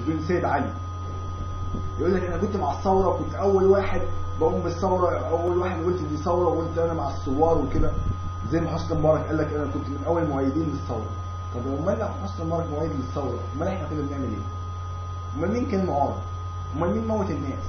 التلفزيون سيد علي يقول لك انا كنت مع الثوره وكنت اول واحد بقوم بالثوره اول واحد قلت دي ثوره وقلت انا مع الثوار وكده زي ما حسني مبارك قال لك انا كنت من اول المؤيدين للثوره طب امال لو حسني مبارك مؤيد للثوره امال احنا كنا بنعمل ايه؟ امال مين كان معارض؟ امال مين موت الناس؟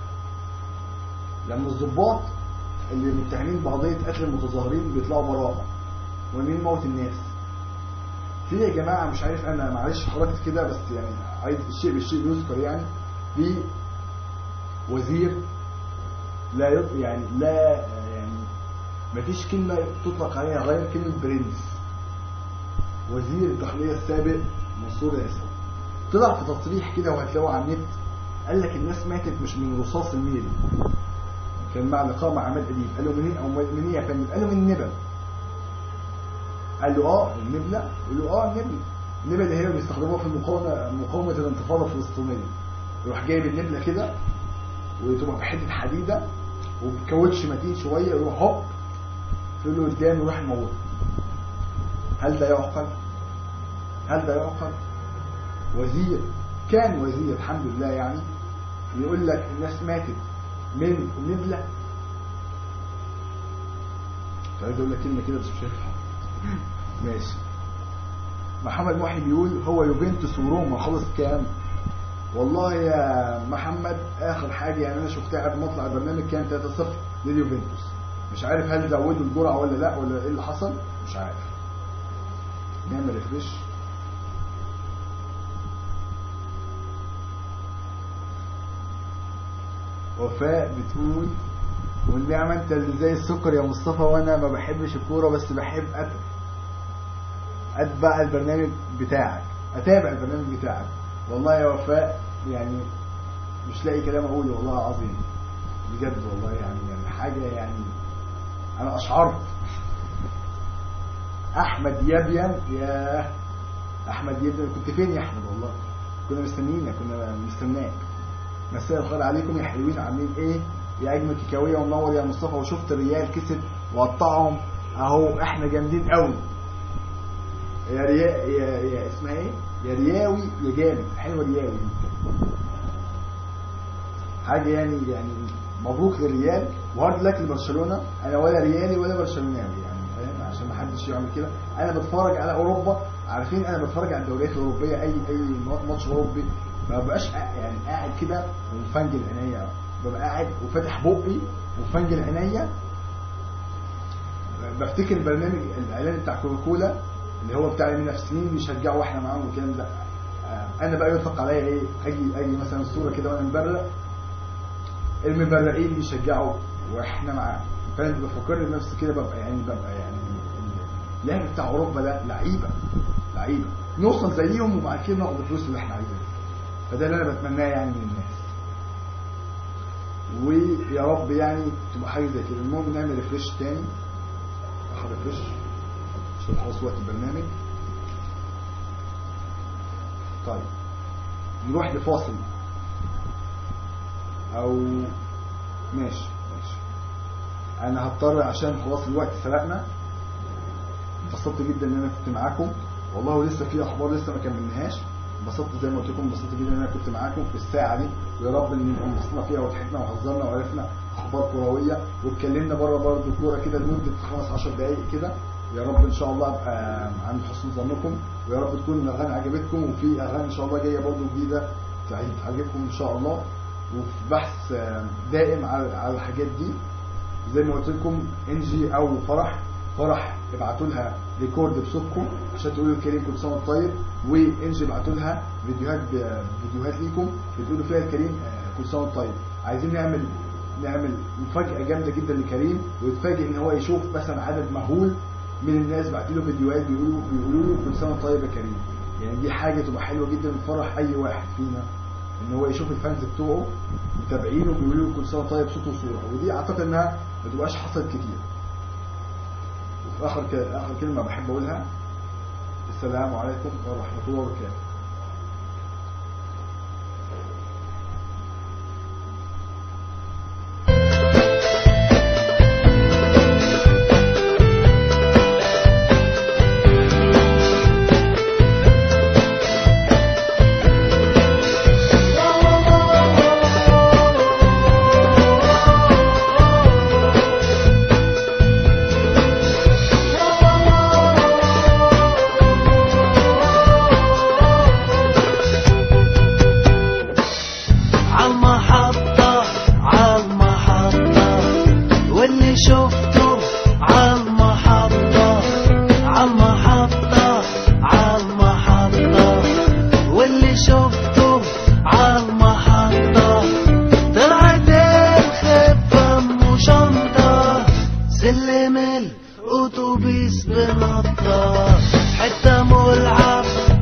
لما الضباط اللي متهمين بقضيه قتل المتظاهرين بيطلعوا براءه ومين موت الناس؟ في يا جماعه مش عارف انا معلش حركت كده بس يعني عايز الشيء بالشيء يذكر يعني في وزير لا يط... يعني لا يعني ما فيش كلمة تطلق عليها غير كلمة برنس وزير الداخلية السابق منصور العسل طلع في تصريح كده وهتلاقوه على النت قال لك الناس ماتت مش من رصاص الميل كان مع لقاء مع عماد اديب قال له منين او منين يا فندم قال له من النبل قال له اه النبله قال له اه النبله النبله اللي هي بيستخدموها في المقاومه مقاومه الانتفاضه الفلسطينيه يروح جايب النبله كده وتبقى بحته حديده وبكاوتش متين شويه يروح هوب في له قدام يروح يموته هل ده يعقل؟ هل ده يعقل؟ وزير كان وزير الحمد لله يعني يقول لك الناس ماتت من نبله مش عايز اقول لك كلمه كده بس مش هينفع ماشي محمد محي بيقول هو يوفنتوس وروما خلص كام؟ والله يا محمد اخر حاجه يعني انا شفتها قبل ما اطلع البرنامج كان 3-0 لليوفنتوس مش عارف هل زودوا الجرعه ولا لا ولا ايه اللي حصل مش عارف نعمل ريفريش وفاء بتقول والنعمة انت اللي زي السكر يا مصطفى وانا ما بحبش الكورة بس بحب أت... اتبع البرنامج بتاعك اتابع البرنامج بتاعك والله يا وفاء يعني مش لاقي كلام اقوله والله العظيم بجد والله يعني يعني حاجة يعني انا اشعرت احمد يبيان يا احمد يبيان كنت فين يا احمد والله كنا مستنيينك كنا مستناك مساء الخير عليكم يا حلوين عاملين ايه يا اجمل كيكاويه ومنور يا مصطفى وشفت الريال كسب وقطعهم اهو احنا جامدين قوي يا ريا يا, يا اسمها ايه يا رياوي يا جامد حلوه رياوي حاجه يعني يعني مبروك للريال وهارد لك لبرشلونه انا ولا ريالي ولا برشلوناوي يعني فاهم عشان ما حدش يعمل كده انا بتفرج على اوروبا عارفين انا بتفرج على الدوريات الاوروبيه اي اي ماتش اوروبي ما بقاش يعني قاعد كده ومفنجل عينيا ببقى قاعد وفاتح بقي ومفنجل عينيا بفتكر البرنامج الاعلاني بتاع كوكاكولا اللي هو بتاع المنافسين بيشجعوا واحنا معاهم والكلام ده انا بقى يطلق عليا ايه اجي اجي مثلا صوره كده وانا مبرق المبرقين بيشجعوا واحنا معاهم فانا بفكر نفسي كده ببقى يعني ببقى يعني اللعب بتاع اوروبا ده لعيبه لعيبه نوصل زيهم وبعد كده ناخد الفلوس اللي احنا عايزينها فده اللي انا بتمناه يعني من الناس ويا رب يعني تبقى حاجه زي كده المهم نعمل ريفريش تاني اخد ريفريش عشان خلاص وقت البرنامج طيب نروح لفاصل او ماشي ماشي انا هضطر عشان خلاص الوقت سرقنا انبسطت جدا ان انا كنت معاكم والله لسه في اخبار لسه ما كملناهاش انبسطت زي ما قلت لكم انبسطت جدا ان انا كنت معاكم في الساعه دي ويا رب ان نبقى انبسطنا فيها وضحكنا وهزرنا وعرفنا اخبار كرويه واتكلمنا بره برضه كوره كده لمده 15 10 دقائق كده يا رب ان شاء الله ابقى عند حسن ظنكم ويا رب تكون الاغاني عجبتكم وفي اغاني ان شاء الله جايه برضه جديده تعجبكم ان شاء الله وفي بحث دائم على على الحاجات دي زي ما قلت لكم انجي او فرح فرح ابعتوا لها ريكورد بصوتكم عشان تقولوا الكريم كل سنه طيب وانجي ابعتوا لها فيديوهات فيديوهات ليكم بتقولوا فيها الكريم كل سنه طيب عايزين نعمل نعمل مفاجاه جامده جدا لكريم ويتفاجئ ان هو يشوف مثلا عدد مهول من الناس بعت له فيديوهات بيقولوا بيقولوا له كل سنه طيب يا كريم يعني دي حاجه تبقى حلوه جدا تفرح اي واحد فينا ان هو يشوف الفانز بتوعه متابعينه بيقولوا له كل سنه طيب صوت وصوره ودي اعتقد انها ما تبقاش حصلت كتير وفي اخر اخر كلمه بحب اقولها السلام عليكم ورحمه الله وبركاته